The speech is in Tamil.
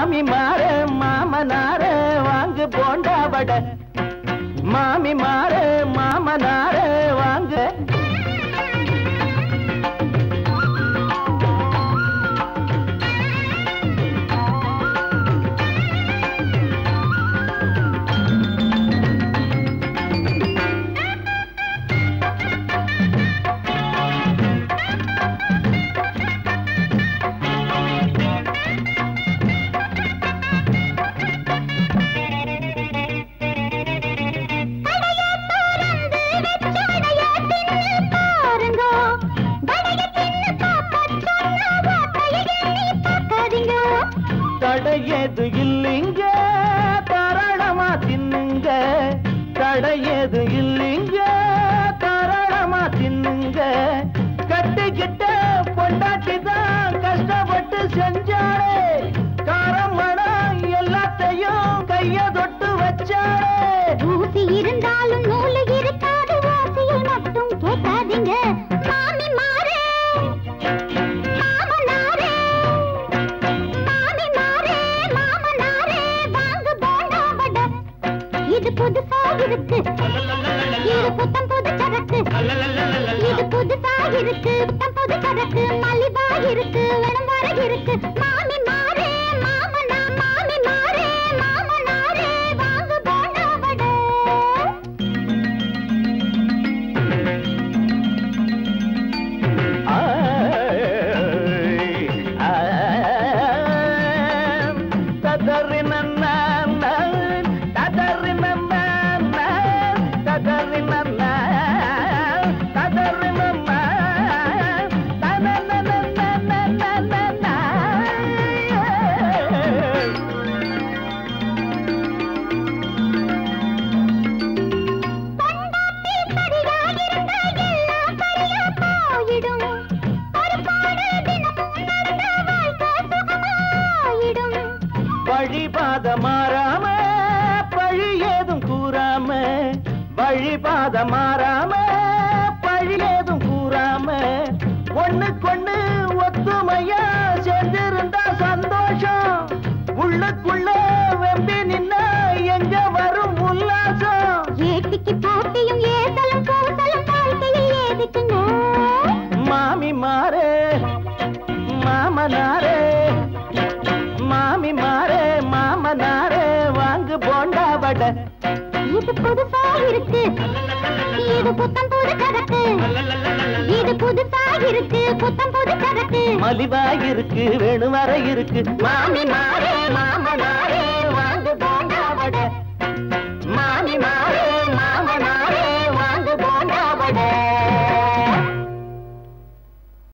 மாமி மாற மாமனார வாங்கு போண்டா வடை மாமி மாற மாமனார வாங்கு தடையது இல்லைங்க தாராளமா தின்னுங்க தடையது இல்லைங்க தாராளமா தின்னுங்க கட்டிக்கிட்ட பொண்டாட்டி தான் கஷ்டப்பட்டு செஞ்சாளே காரம் மடம் எல்லாத்தையும் கைய தொட்டு வச்சாளே ஊசி இருந்தாலும் நூலு இருக்காது ஓசையை மட்டும் கேட்காதீங்க மாமி மாறே மாமனாரே மாமி மாறே மாமனாரே வாங்க போண்டா வடை இது புதுசா இருக்கு இது புத்தம் புது சரக்கு இது புதுசா இருக்கு புத்தம் புது சரக்கு மலிவா இருக்கு வேணும் வர இருக்கு மாமி மாறே மாமனா மாமி மாறே மாமனாரே வாங்க போண்டா வடை ததறி நன்ன ததறி நன்ன ததறி நன்ன ததறி நன்ன பொண்டாட்டி சரியாயிருந்தா எல்லாம் சரியா போயிடும். பொறுப்போடு தினமும் நடந்தா வாழ்க்கை சுகமாயிடும். வழிபாத மாறாம பழி ஏதும் கூறாம வழிபாத மாறாம பழி ஏதும் கூறாம ஒண்ணுக்கொண்ணு ஒத்துமையா சேர்ந்திருந்தா சந்தோஷம் உள்ளுக்குள்ள வெம்பி நின்னா எங்க வரும் உல்லாசம் ஏட்டிக்கு போட்டியும் ஏசலும் கூசலும் வாழ்க்கையில் ஏதுக்குங்க? மாமி மாறே மாமனாரே மாமி மாறே மாமனாரே வாங்கு போண்டா வடை இது புதுசா இருக்கு இது புத்தம் புது சரக்கு இது புதுசா இருக்கு புத்தம் புது சரக்கு மலிவா இருக்கு வேணும் வர இருக்கு மாமி மாறே